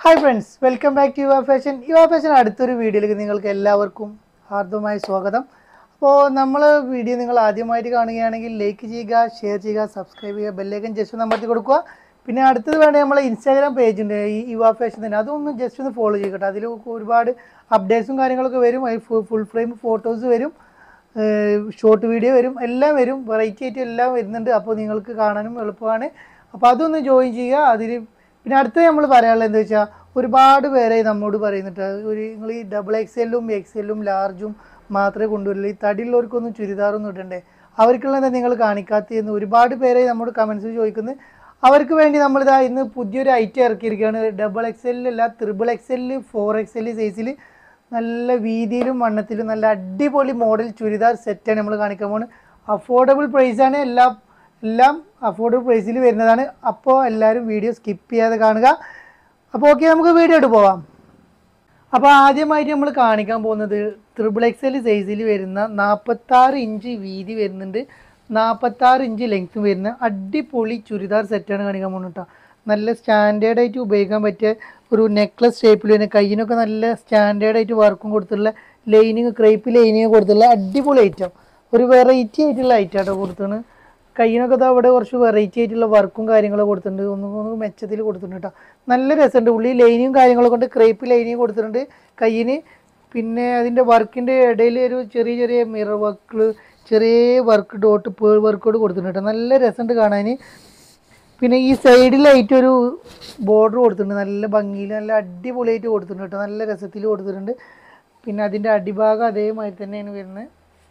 hi friends welcome back to Yuva fashion Yuva fashion അടുത്തൊരു വീഡിയോയിലേക്ക് നിങ്ങൾക്ക് എല്ലാവർക്കും ഹാർദവമായ സ്വാഗതം അപ്പോൾ നമ്മൾ വീഡിയോ നിങ്ങൾ ആദ്യമായിട്ട് കാണുകയാണെങ്കിൽ ലൈക്ക് ചെയ്യുക ഷെയർ ചെയ്യുക സബ്സ്ക്രൈബ് ചെയ്യുക ബെല്ലേക്കൻ ജസ്റ്റ് ഒന്ന് അമർത്തി കൊടുക്കുക പിന്നെ അടുത്തത് വേണേൽ നമ്മളെ ഇൻസ്റ്റാഗ്രാം പേജ് ഉണ്ട് ഈ യുവ ഫാഷൻ തന്നെ അതൊന്ന് ജസ്റ്റ് ഒന്ന് ഫോളോ ചെയ്യട്ടെ അതിൽ ഒരുപാട് അപ്ഡേറ്റ്സും കാര്യങ്ങളൊക്കെ വരും ഫുൾ ഫ്രെയിം ഫോട്ടോസ് വരും ഷോർട്ട് വീഡിയോ വരും എല്ലാം വരും വെറൈറ്റി ആയിട്ട് എല്ലാം വരുന്നുണ്ട് അപ്പോൾ നിങ്ങൾക്ക് കാണാനും എളുപ്പമാണ് അപ്പോൾ അതൊന്ന് ജോയിൻ ചെയ്യുക അതിൽ പിന്നെ അടുത്ത് നമ്മൾ പറയാനുള്ളത് എന്താ വെച്ചാൽ ഒരുപാട് പേരെ നമ്മോട് പറയുന്നിട്ട് ഒരു നിങ്ങൾ ഈ ഡബിൾ എക്സ് എല്ലും എക്സ് എല്ലും ലാർജും മാത്രമേ കൊണ്ടുവരുള്ളൂ ഈ തടിയുള്ളവർക്കൊന്നും ചുരിദാറൊന്നും ഇടണ്ടേ അവർക്കുള്ള എന്താ നിങ്ങൾ കാണിക്കാത്തതെന്ന് ഒരുപാട് പേരെ നമ്മോട് കമൻസ് ചോദിക്കുന്നത് അവർക്ക് വേണ്ടി നമ്മളിതാ ഇന്ന് പുതിയൊരു ഐറ്റം ഇറക്കിയിരിക്കുകയാണ് ഡബിൾ എക്സ് എല്ലല്ല triple X L four X L സൈസിൽ നല്ല വീതിയിലും വണ്ണത്തിലും നല്ല അടിപൊളി മോഡൽ ചുരിദാർ സെറ്റാണ് നമ്മൾ കാണിക്കാൻ പോകുന്നത് അഫോർഡബിൾ പ്രൈസാണ് എല്ലാം എല്ലാം അഫോർഡബിൾ പ്രൈസിൽ വരുന്നതാണ് അപ്പോൾ എല്ലാവരും വീഡിയോ സ്കിപ്പ് ചെയ്യാതെ കാണുക അപ്പോൾ ഓക്കെ നമുക്ക് വീഡിയോ ഇട്ട് പോവാം അപ്പോൾ ആദ്യമായിട്ട് നമ്മൾ കാണിക്കാൻ പോകുന്നത് ത്രിബിൾ എക്സ് എൽ സൈസിൽ വരുന്ന നാൽപ്പത്താറ് ഇഞ്ച് വീതി വരുന്നുണ്ട് നാൽപ്പത്താറ് ഇഞ്ച് ലെങ്ത്തും വരുന്ന അടിപൊളി ചുരിദാർ സെറ്റാണ് കാണിക്കാൻ പോകുന്നത് കേട്ടോ നല്ല സ്റ്റാൻഡേർഡ് ആയിട്ട് ഉപയോഗിക്കാൻ പറ്റിയ ഒരു നെക്ലസ് ഷേപ്പിൽ തന്നെ കയ്യിനൊക്കെ നല്ല സ്റ്റാൻഡേർഡ് ആയിട്ട് വർക്കും കൊടുത്തിട്ടുള്ള ലൈനിങ് ക്രേപ്പ് ലൈനിങ് കൊടുത്തിട്ടുള്ള അടിപൊളി ഐറ്റം ഒരു വെറൈറ്റി ആയിട്ടുള്ള ഐറ്റം ആട്ടോ കൊടുത്താണ് കയ്യിനൊക്കെ ദാ അവിടെ കുറച്ച് വെറൈറ്റി ആയിട്ടുള്ള വർക്കും കാര്യങ്ങളും കൊടുത്തിട്ടുണ്ട് ഒന്നും ഒന്ന് മെച്ചത്തിൽ കൊടുത്തിട്ടുണ്ട് കേട്ടോ നല്ല രസമുണ്ട് ഉള്ളി ലൈനിയും കാര്യങ്ങളൊക്കെ കൊണ്ട് ക്രേപ്പ് ലൈനിയും കൊടുത്തിട്ടുണ്ട് കയ്യിന് പിന്നെ അതിൻ്റെ വർക്കിൻ്റെ ഇടയിൽ ഒരു ചെറിയ ചെറിയ മിറർ വർക്കുകൾ ചെറിയ വർക്ക് ഡോട്ട് പേൾ വർക്കോട് കൊടുത്തിട്ടുണ്ട് കേട്ടോ നല്ല രസമുണ്ട് കാണാൻ പിന്നെ ഈ സൈഡിലായിട്ട് ഒരു ബോർഡർ കൊടുത്തിട്ടുണ്ട് നല്ല ഭംഗിയിൽ നല്ല അടിപൊളിയായിട്ട് കൊടുത്തിട്ടുണ്ട് കേട്ടോ നല്ല രസത്തിൽ കൊടുത്തിട്ടുണ്ട് പിന്നെ അതിൻ്റെ അടിഭാഗം അതേമാതിരി തന്നെയാണ് വരുന്നത്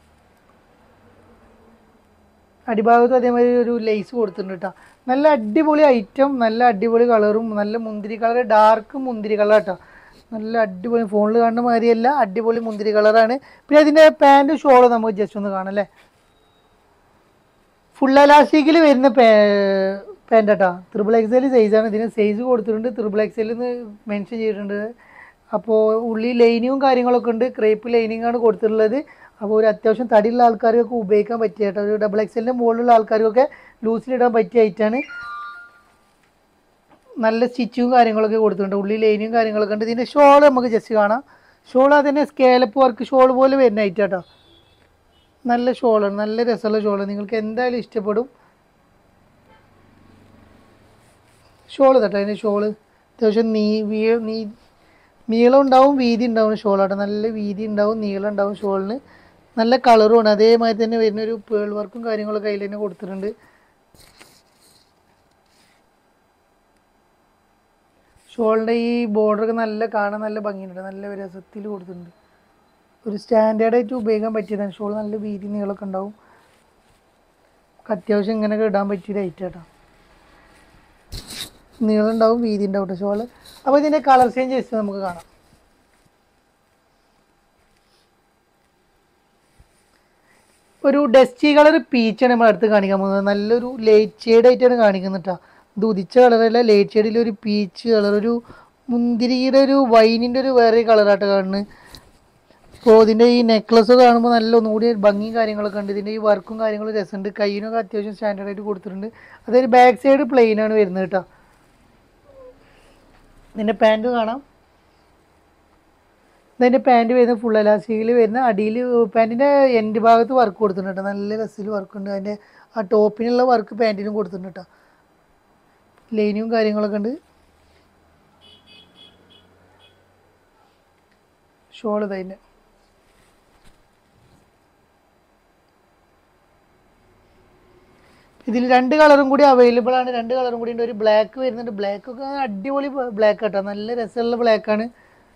അടിഭാഗത്തും അതേമാതിരി ഒരു ലേസ് കൊടുത്തിട്ടുണ്ട് കേട്ടോ നല്ല അടിപൊളി ഐറ്റം നല്ല അടിപൊളി കളറും നല്ല മുന്തിരി കളർ ഡാർക്ക് മുന്തിരി കളർ കേട്ടോ നല്ല അടിപൊളി ഫോണിൽ കാണുന്ന മാതിരിയല്ല അടിപൊളി മുന്തിരി കളറാണ് പിന്നെ അതിൻ്റെ പാൻറ് ഷോള് നമുക്ക് ജസ്റ്റ് ഒന്ന് കാണാം അല്ലേ ഫുൾ അലാസ്റ്റിക്കിൽ വരുന്ന പാ പാൻറ് കേട്ടോ ത്രിബിൾ എക്സൽ സൈസാണ് ഇതിന് സൈസ് കൊടുത്തിട്ടുണ്ട് ത്രിബിൾ എക്സൽ എന്ന് മെൻഷൻ ചെയ്തിട്ടുണ്ട് അപ്പോൾ ഉള്ളി ലൈനിങ്ങും കാര്യങ്ങളൊക്കെ ഉണ്ട് ക്രേപ്പ് ലൈനിങ് ആണ് കൊടുത്തിട്ടുള്ളത് അപ്പോൾ ഒരു അത്യാവശ്യം തടിയുള്ള ആൾക്കാർക്കൊക്കെ ഉപയോഗിക്കാൻ പറ്റിയ കേട്ടോ ഒരു ഡബിൾ എക്സലിൻ്റെ മുകളിലുള്ള ആൾക്കാർക്കൊക്കെ ലൂസിലിടാൻ പറ്റിയ ഐറ്റാണ് നല്ല സ്റ്റിച്ചും കാര്യങ്ങളൊക്കെ കൊടുത്തിട്ടുണ്ട് ഉള്ളി ലൈനും കാര്യങ്ങളൊക്കെ ഉണ്ട് ഇതിൻ്റെ ഷോൾ നമുക്ക് ജസ്റ്റ് കാണാം ഷോൾ അതിൻ്റെ സ്കേലപ്പ് വർക്ക് ഷോൾ പോലെ വരുന്ന ഐറ്റം കേട്ടോ നല്ല ഷോളാണ് നല്ല രസമുള്ള ഷോളാണ് നിങ്ങൾക്ക് എന്തായാലും ഇഷ്ടപ്പെടും ഷോൾ കേട്ടോ അതിൻ്റെ ഷോള് അത്യാവശ്യം നീ വീ നീ നീളം ഉണ്ടാവും വീതി ഉണ്ടാവും ഷോളാട്ടോ നല്ല വീതി ഉണ്ടാവും നീളം ഉണ്ടാവും ഷോളിന് നല്ല കളറുമാണ് അതേമാതിരി തന്നെ വരുന്ന ഒരു പേൾ വർക്കും കാര്യങ്ങളൊക്കെ അതിൽ തന്നെ കൊടുത്തിട്ടുണ്ട് ഷോളിൻ്റെ ഈ ബോർഡറൊക്കെ നല്ല കാണാൻ നല്ല ഭംഗിയുണ്ട് നല്ല രസത്തിൽ കൊടുത്തിട്ടുണ്ട് ഒരു സ്റ്റാൻഡേർഡായിട്ട് ഉപയോഗിക്കാൻ പറ്റിയതാണ് ഷോൾ നല്ല വീതി നീളമൊക്കെ ഉണ്ടാവും അത്യാവശ്യം ഇങ്ങനെയൊക്കെ ഇടാൻ പറ്റിയൊരു ഐറ്റം കേട്ടോ നീളം ഉണ്ടാവും വീതി ഉണ്ടാവും കേട്ടോ ഷോള് അപ്പോൾ ഇതിൻ്റെ കളർ ചേഞ്ച് ജസ്റ്റ് നമുക്ക് കാണാം ഒരു ഡസ്റ്റി കളർ പീച്ചാണ് നമ്മൾ അടുത്ത് കാണിക്കാൻ പോകുന്നത് നല്ലൊരു ലൈറ്റ് ഷെയ്ഡ് ആയിട്ടാണ് കാണിക്കുന്നത് കേട്ടോ ഇത് ഉദിച്ച കളറല്ല ലൈറ്റ് ഷെയ്ഡിൽ ഒരു പീച്ച് കളർ ഒരു മുന്തിരിയുടെ ഒരു വൈനിൻ്റെ ഒരു വേറെ കളറായിട്ട് കാണുന്നത് അപ്പോൾ ഇതിൻ്റെ ഈ നെക്ലസ് കാണുമ്പോൾ നല്ല ഒന്നുകൂടി ഭംഗിയും കാര്യങ്ങളൊക്കെ ഉണ്ട് ഇതിൻ്റെ ഈ വർക്കും കാര്യങ്ങളും രസമുണ്ട് കയ്യിനൊക്കെ അത്യാവശ്യം സ്റ്റാൻഡേർഡ് ആയിട്ട് കൊടുത്തിട്ടുണ്ട് അതായത് ബാക്ക് സൈഡ് പ്ലെയിൻ ആണ് വരുന്നത് കേട്ടോ ഇതിൻ്റെ പാൻറ് കാണാം ഇതിൻ്റെ പാൻറ് വരുന്നത് ഫുൾ എലാസ്റ്റിക്കിൽ വരുന്ന അടിയിൽ പാൻറ്റിൻ്റെ എൻഡ് ഭാഗത്ത് വർക്ക് കൊടുത്തിട്ടുണ്ട് കേട്ടോ നല്ല രസത്തിൽ വർക്ക് ഉണ്ട് അതിൻ്റെ ആ ടോപ്പിനുള്ള വർക്ക് പാൻറ്റിനും കൊടുത്തിട്ടുണ്ട് കേട്ടോ ലൈനും കാര്യങ്ങളൊക്കെ ഉണ്ട് ഷോൾ ഇതതിൻ്റെ ഇതിൽ രണ്ട് കളറും കൂടി അവൈലബിൾ ആണ് രണ്ട് കളറും കൂടി ഉണ്ട് ഒരു ബ്ലാക്ക് വരുന്നുണ്ട് ബ്ലാക്ക് ഒക്കെ അടിപൊളി ബ്ലാക്ക് കേട്ടോ നല്ല രസമുള്ള ബ്ലാക്ക് ആണ്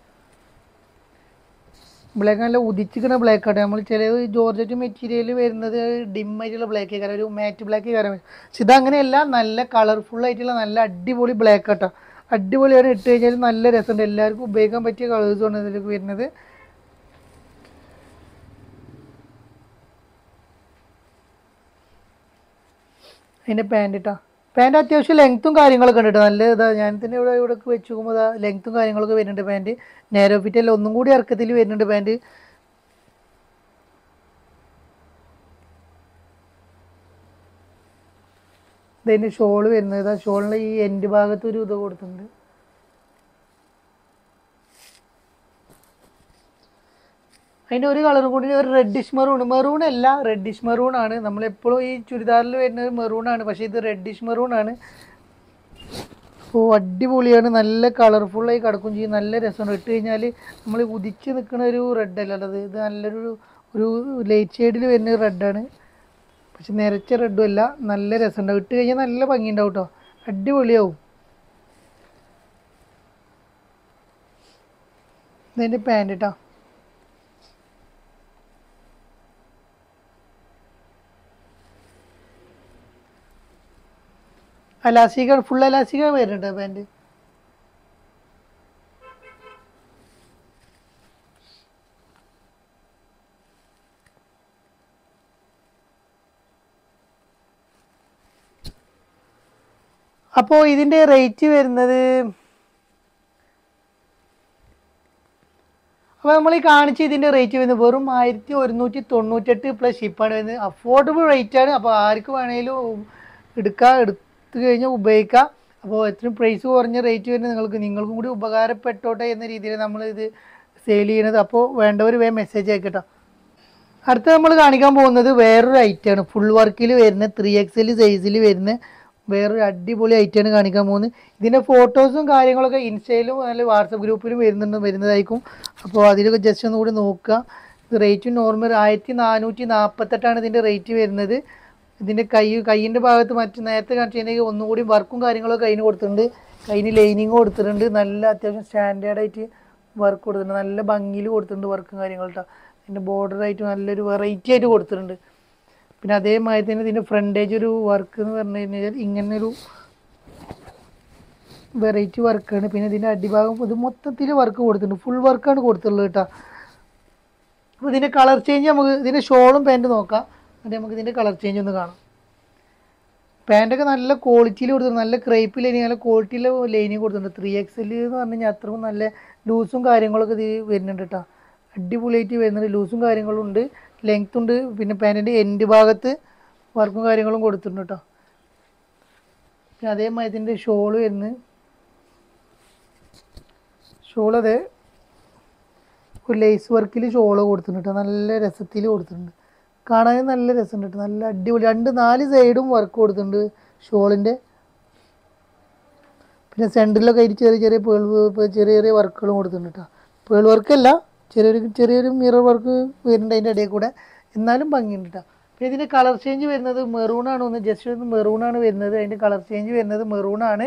ബ്ലാക്ക് നല്ല ഉദിച്ചിരിക്കുന്ന ബ്ലാക്ക് ആട്ടോ നമ്മൾ ചിലത് ജോർജറ്റ് മെറ്റീരിയൽ വരുന്നത് ഡിം ആയിട്ടുള്ള ബ്ലാക്ക് കാരണം ഒരു മാറ്റ് ബ്ലാക്ക് കാരണം പക്ഷെ ഇതങ്ങനെയല്ല നല്ല കളർഫുൾ ആയിട്ടുള്ള നല്ല അടിപൊളി ബ്ലാക്ക് കേട്ടോ അടിപൊളിയാണ് ഇട്ട് കഴിഞ്ഞാൽ നല്ല രസമുണ്ട് എല്ലാവർക്കും ഉപയോഗിക്കാൻ പറ്റിയ കളേഴ്സാണ് ഇതിലേക്ക് വരുന്നത് അതിൻ്റെ പാൻറ് ഇട്ടാ പാൻറ് അത്യാവശ്യം ലെങ്ത്തും കാര്യങ്ങളൊക്കെ ഉണ്ട് കേട്ടോ നല്ല ഇതാ ഞാൻ തന്നെ ഇവിടെ ഇവിടെ വെച്ച് നോക്കുമ്പോൾ ഇതാ ലെങ്ത്തും കാര്യങ്ങളൊക്കെ വരുന്നുണ്ട് പാൻറ് നേരോ ഫിറ്റ് അല്ല ഒന്നും കൂടി ഇറക്കത്തിൽ വരുന്നുണ്ട് പാൻറ് ഇതിൻ്റെ ഷോള് വരുന്നത് ആ ഷോളിൻ്റെ ഈ എൻഡ് ഭാഗത്ത് ഒരു ഇത് കൊടുത്തിട്ടുണ്ട് അതിൻ്റെ ഒരു കളറും കൂടി ഒരു റെഡിഷ് മെറൂൺ മെറൂൺ അല്ല റെഡിഷ് മെറൂൺ ആണ് നമ്മളെപ്പോഴും ഈ ചുരിദാറിൽ വരുന്നത് മെറൂൺ ആണ് പക്ഷേ ഇത് റെഡിഷ് മെറൂൺ ആണ് ഓ അടിപൊളിയാണ് നല്ല കളർഫുള്ളായി കിടക്കും ചെയ്യും നല്ല രസമാണ് ഇട്ട് കഴിഞ്ഞാൽ നമ്മൾ ഉദിച്ച് നിൽക്കുന്ന ഒരു റെഡ് അല്ല അത് ഇത് നല്ലൊരു ഒരു ലൈറ്റ് ഷെയ്ഡിൽ വരുന്ന റെഡാണ് പക്ഷെ നിരച്ച റെഡും അല്ല നല്ല രസമുണ്ടാവും ഇട്ട് കഴിഞ്ഞാൽ നല്ല ഭംഗിയുണ്ടാവും കേട്ടോ അടിപൊളിയാവും ഇതിൻ്റെ പാൻറ് കേട്ടോ അലാസ്റ്റിക് ഫുൾ അലാസ്റ്റിക് വരുന്നുണ്ട് പാൻറ് അപ്പോൾ ഇതിൻ്റെ റേറ്റ് വരുന്നത് അപ്പോൾ നമ്മൾ ഈ കാണിച്ച ഇതിൻ്റെ റേറ്റ് വരുന്നത് വെറും ആയിരത്തി ഒരുന്നൂറ്റി തൊണ്ണൂറ്റെട്ട് പ്ലസ് ഷിപ്പാണ് വരുന്നത് അഫോർഡബിൾ റേറ്റ് ആണ് അപ്പോൾ ആർക്ക് വേണമെങ്കിലും എടുക്കാം എടുത്തു കഴിഞ്ഞാൽ ഉപയോഗിക്കാം അപ്പോൾ എത്രയും പ്രൈസ് കുറഞ്ഞ റേറ്റ് വരുന്നത് നിങ്ങൾക്ക് നിങ്ങൾക്കും കൂടി ഉപകാരപ്പെട്ടോട്ടെ എന്ന രീതിയിൽ നമ്മൾ ഇത് സെയിൽ ചെയ്യണത് അപ്പോൾ വേണ്ടവർ വേഗം മെസ്സേജ് അയക്കട്ടോ അടുത്ത നമ്മൾ കാണിക്കാൻ പോകുന്നത് വേറൊരു ഐറ്റമാണ് ഫുൾ വർക്കിൽ വരുന്ന ത്രീ എക്സൽ സൈസിൽ വരുന്ന വേറൊരു അടിപൊളി ഐറ്റമാണ് കാണിക്കാൻ പോകുന്നത് ഇതിൻ്റെ ഫോട്ടോസും കാര്യങ്ങളൊക്കെ ഇൻസ്റ്റയിലും അല്ലെങ്കിൽ വാട്സപ്പ് ഗ്രൂപ്പിലും വരുന്നുണ്ട് വരുന്നതായിരിക്കും അപ്പോൾ അതിലൊക്കെ ജസ്റ്റ് ഒന്ന് കൂടി നോക്കുക ഇത് റേറ്റ് നോർമൽ ആയിരത്തി നാനൂറ്റി നാൽപ്പത്തെട്ടാണ് ഇതിൻ്റെ റേറ്റ് വരുന്നത് ഇതിൻ്റെ കൈ കൈയിൻ്റെ ഭാഗത്ത് മറ്റു നേരത്തെ കാണിച്ചതിൻ്റെ ഒന്നുകൂടി വർക്കും കാര്യങ്ങളൊക്കെ കയ്യിൽ കൊടുത്തിട്ടുണ്ട് കയ്യിൽ ലൈനിങ് കൊടുത്തിട്ടുണ്ട് നല്ല അത്യാവശ്യം സ്റ്റാൻഡേർഡായിട്ട് വർക്ക് കൊടുത്തിട്ടുണ്ട് നല്ല ഭംഗിയിൽ കൊടുത്തിട്ടുണ്ട് വർക്കും കാര്യങ്ങളും കേട്ടോ ഇതിൻ്റെ ബോർഡറായിട്ട് നല്ലൊരു വെറൈറ്റി ആയിട്ട് കൊടുത്തിട്ടുണ്ട് പിന്നെ അതേമാതിരി തന്നെ ഇതിൻ്റെ ഫ്രണ്ടേജ് ഒരു വർക്ക് എന്ന് പറഞ്ഞു കഴിഞ്ഞാൽ ഇങ്ങനെ ഒരു വെറൈറ്റി വർക്കാണ് പിന്നെ ഇതിൻ്റെ അടിഭാഗം ഇത് മൊത്തത്തിൽ വർക്ക് കൊടുത്തിട്ടുണ്ട് ഫുൾ വർക്കാണ് കൊടുത്തിട്ടുള്ളത് കേട്ടോ അപ്പോൾ ഇതിൻ്റെ കളർ ചേഞ്ച് നമുക്ക് ഇതിൻ്റെ ഷോളും പാൻറ്റ് നോക്കാം എന്നിട്ട് നമുക്ക് ഇതിൻ്റെ കളർ ചേഞ്ച് ഒന്ന് കാണാം പാൻറ്റൊക്കെ നല്ല ക്വാളിറ്റിയിൽ കൊടുത്തിട്ടുണ്ട് നല്ല ക്രേപ്പ് ലൈനിങ് നല്ല ക്വാളിറ്റിയിൽ ലൈനിങ് കൊടുത്തിട്ടുണ്ട് ത്രീ എക്സ് എൽ എന്ന് പറഞ്ഞു കഴിഞ്ഞാൽ അത്രയും നല്ല ലൂസും കാര്യങ്ങളൊക്കെ ഇത് വരുന്നുണ്ട് കേട്ടോ അടിപൊളിയായിട്ട് വരുന്നുണ്ട് ലൂസും കാര്യങ്ങളും ഉണ്ട് ലെങ്ത് ഉണ്ട് പിന്നെ പാൻറ്റിൻ്റെ എൻഡ് ഭാഗത്ത് വർക്കും കാര്യങ്ങളും കൊടുത്തിട്ടുണ്ട് കേട്ടോ പിന്നെ അതേമാതിരി ഇതിൻ്റെ ഷോള് വരുന്നത് ഷോൾ അതെ ഒരു ലേസ് വർക്കിൽ ഷോള് കൊടുത്തിട്ടുണ്ട് കേട്ടോ നല്ല രസത്തിൽ കൊടുത്തിട്ടുണ്ട് കാണാൻ നല്ല രസമുണ്ട് കേട്ടോ നല്ല അടിപൊളി രണ്ട് നാല് സൈഡും വർക്ക് കൊടുത്തിട്ടുണ്ട് ഷോളിൻ്റെ പിന്നെ സെൻറ്ററിലൊക്കെ ആയിട്ട് ചെറിയ ചെറിയ പേൾ ചെറിയ ചെറിയ വർക്കുകളും കൊടുത്തിട്ടുണ്ട് കേട്ടോ പേൾ വർക്കല്ല ചെറിയൊരു ചെറിയൊരു മിറർ വർക്ക് വരുന്നുണ്ട് അതിൻ്റെ ഇടയിൽ കൂടെ എന്നാലും ഭംഗിയുണ്ട് കേട്ടോ പിന്നെ ഇതിൻ്റെ കളർ ചേഞ്ച് വരുന്നത് മെറൂണാണ് ഒന്ന് ജസ്റ്റ് ഒന്ന് മെറൂണാണ് വരുന്നത് അതിൻ്റെ കളർ ചേഞ്ച് വരുന്നത് മെറൂണാണ്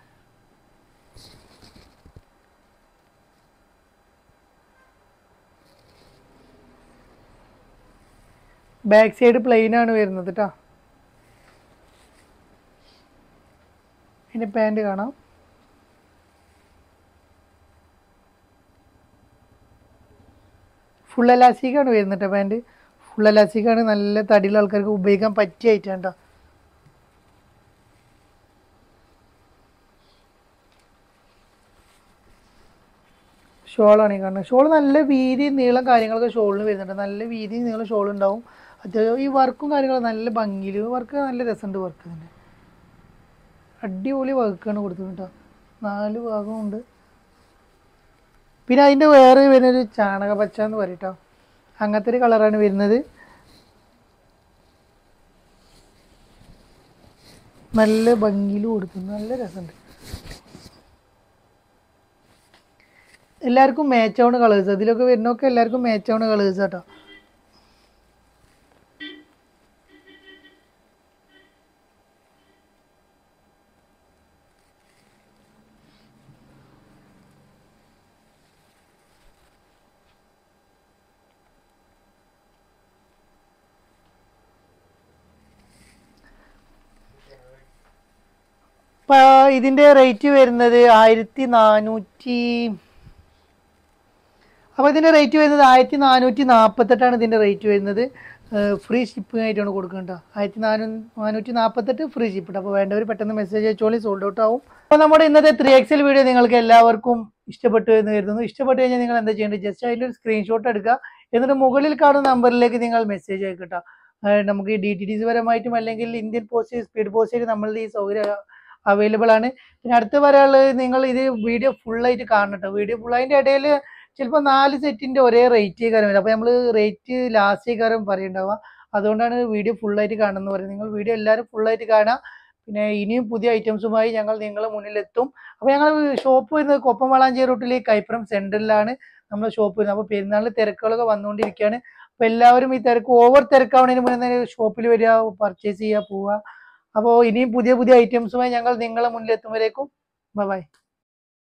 ബാക്ക് സൈഡ് പ്ലെയിൻ ആണ് വരുന്നത് കേട്ടോ ഇതിൻ്റെ പാൻറ് കാണാം ഫുൾ എലാസ്റ്റിക്കാണ് വരുന്നത് കേട്ടോ പാൻറ് ഫുൾ എലാസ്റ്റിക്കാണ് നല്ല തടിയുള്ള ആൾക്കാർക്ക് ഉപയോഗിക്കാൻ പറ്റിയ ഐറ്റം കേട്ടോ ഷോളാണ് ഈ കാണുന്നത് ഷോൾ നല്ല വീതി നീളം കാര്യങ്ങളൊക്കെ ഷോളിന് വരുന്നുണ്ട് നല്ല വീതി നീളം ഷോൾ ഉണ്ടാവും അത്യാവശ്യം ഈ വർക്കും കാര്യങ്ങളും നല്ല ഭംഗിയിൽ വർക്ക് നല്ല രസമുണ്ട് വർക്ക് ഇതിൻ്റെ അടിപൊളി വർക്കാണ് കൊടുത്തത് കേട്ടോ നാല് ഭാഗമുണ്ട് പിന്നെ അതിൻ്റെ വേറെ വരുന്നൊരു ചാണക പച്ച എന്ന് പറയും കേട്ടോ അങ്ങനത്തെ ഒരു കളറാണ് വരുന്നത് നല്ല ഭംഗിയിൽ കൊടുക്കുന്നു നല്ല രസമുണ്ട് എല്ലാവർക്കും മാച്ച് ആവുന്ന കളേഴ്സ് അതിലൊക്കെ വരുന്നൊക്കെ എല്ലാവർക്കും മാച്ച് ആവുന്ന കളേഴ്സ് കേട്ടോ ഇപ്പം ഇതിൻ്റെ റേറ്റ് വരുന്നത് ആയിരത്തി നാനൂറ്റി അപ്പോൾ ഇതിൻ്റെ റേറ്റ് വരുന്നത് ആയിരത്തി നാനൂറ്റി നാൽപ്പത്തെട്ടാണ് ഇതിൻ്റെ റേറ്റ് വരുന്നത് ഫ്രീ ഷിപ്പിംഗ് ആയിട്ടാണ് കൊടുക്കേണ്ടത് ആയിരത്തി നാനൂ നാനൂറ്റി നാൽപ്പത്തെട്ട് ഫ്രീ ഷിപ്പ് അപ്പോൾ വേണ്ടവർ പെട്ടെന്ന് മെസ്സേജ് അയച്ചോളി സോൾഡ് ഔട്ട് ആവും അപ്പോൾ നമ്മുടെ ഇന്നത്തെ ത്രീ എക്സൽ വീഡിയോ നിങ്ങൾക്ക് എല്ലാവർക്കും ഇഷ്ടപ്പെട്ടു എന്ന് കരുതുന്നു ഇഷ്ടപ്പെട്ടു കഴിഞ്ഞാൽ നിങ്ങൾ എന്താ ചെയ്യേണ്ടത് ജസ്റ്റ് അതിലൊരു സ്ക്രീൻഷോട്ട് എടുക്കുക എന്നിട്ട് മുകളിൽ കാണുന്ന നമ്പറിലേക്ക് നിങ്ങൾ മെസ്സേജ് അയക്കട്ടോ അതായത് നമുക്ക് ഡി ടി ഡി സി പരമായിട്ടും അല്ലെങ്കിൽ ഇന്ത്യൻ പോസ്റ്റ് സ്പീഡ് പോസ്റ്റ് നമ്മളുടെ ഈ സൗകര്യം അവൈലബിൾ ആണ് പിന്നെ അടുത്ത് പറയാനുള്ളത് നിങ്ങൾ ഇത് വീഡിയോ ഫുള്ളായിട്ട് കാണണം കേട്ടോ വീഡിയോ ഫുൾ അതിൻ്റെ ഇടയിൽ ചിലപ്പോൾ നാല് സെറ്റിന്റെ ഒരേ റേറ്റ് കാര്യം വരും അപ്പോൾ നമ്മൾ റേറ്റ് ലാസ്റ്റ് കാര്യം പറയണ്ടാവുക അതുകൊണ്ടാണ് വീഡിയോ ഫുള്ളായിട്ട് കാണുന്നത് പറയുന്നത് നിങ്ങൾ വീഡിയോ എല്ലാവരും ഫുള്ളായിട്ട് കാണാം പിന്നെ ഇനിയും പുതിയ ഐറ്റംസുമായി ഞങ്ങൾ നിങ്ങളുടെ മുന്നിലെത്തും അപ്പോൾ ഞങ്ങൾ ഷോപ്പ് വരുന്നത് കൊപ്പം വളാഞ്ചേരി റൂട്ടിൽ കൈപ്പുറം സെൻറ്ററിലാണ് നമ്മുടെ ഷോപ്പ് വരുന്നത് അപ്പോൾ പെരുന്നാളിൽ തിരക്കുകളൊക്കെ വന്നുകൊണ്ടിരിക്കുകയാണ് അപ്പോൾ എല്ലാവരും ഈ തിരക്ക് ഓവർ തിരക്കാവുന്നതിന് മുന്നേ ഷോപ്പിൽ വരിക പർച്ചേസ് ചെയ്യുക പോവുക അപ്പോൾ ഇനിയും പുതിയ പുതിയ ഐറ്റംസുമായി ഞങ്ങൾ നിങ്ങളുടെ മുന്നിലെത്തുമ്പോഴേക്കും ബൈ